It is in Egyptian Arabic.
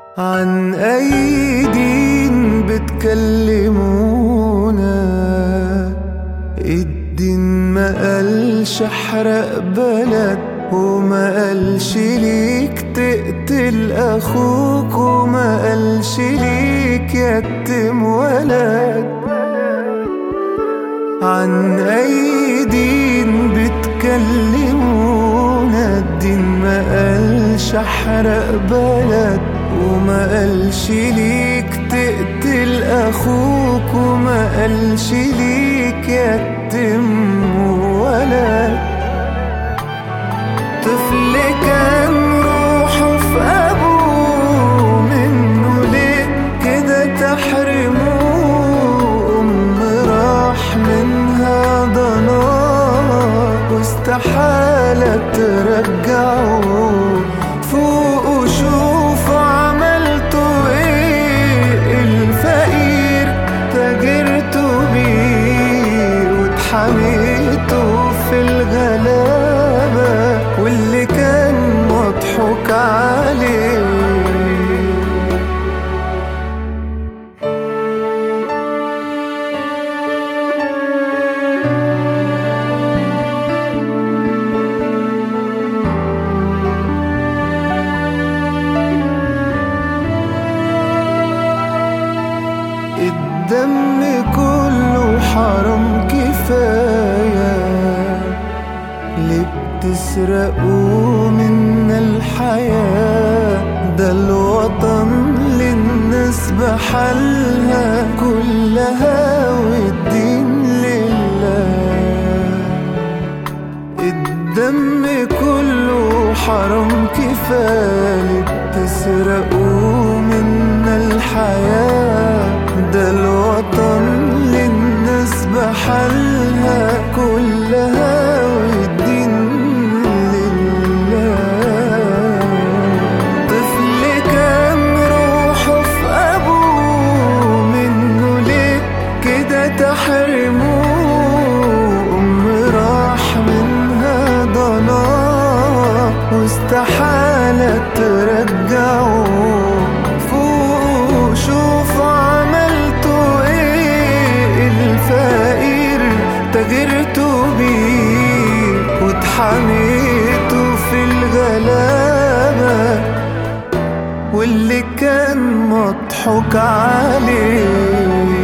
عن أي دين بتكلمونا الدين ما قالش احرق بلد وما قالش ليك تقتل أخوك وما قالش ليك يتم ولد عن أي دين بتكلمونا الدين ما قالش احرق بلد وما قالش ليك تقتل أخوك وما قالش ليك يتم ولد طفل كان روحه في أبوه منه ليه كده تحرموه أم راح منها ضناه واستحالة ترجعه فوقوا شوفوا عملتوا ايه الفقير تاجرتوا بيه واتحميتوا في الغلابة واللي كان مضحوك عليه الدم كله حرام كفاية اللي بتسرقوا منا الحياة ده الوطن للناس بحالها كلها والدين لله الدم كله حرام كفاية بتسرقوا منا الحياة ده الوطن للناس بحالها كلها والدين لله طفل كان روحه في أبوه منه ليه كده تحرموه أم راح منها ضناه واستحالة ترجعه فوق شوفوا عملتوا ايه الفقير تاجرتوا بيه واتحميتوا في الغلابة واللي كان مضحوك عليه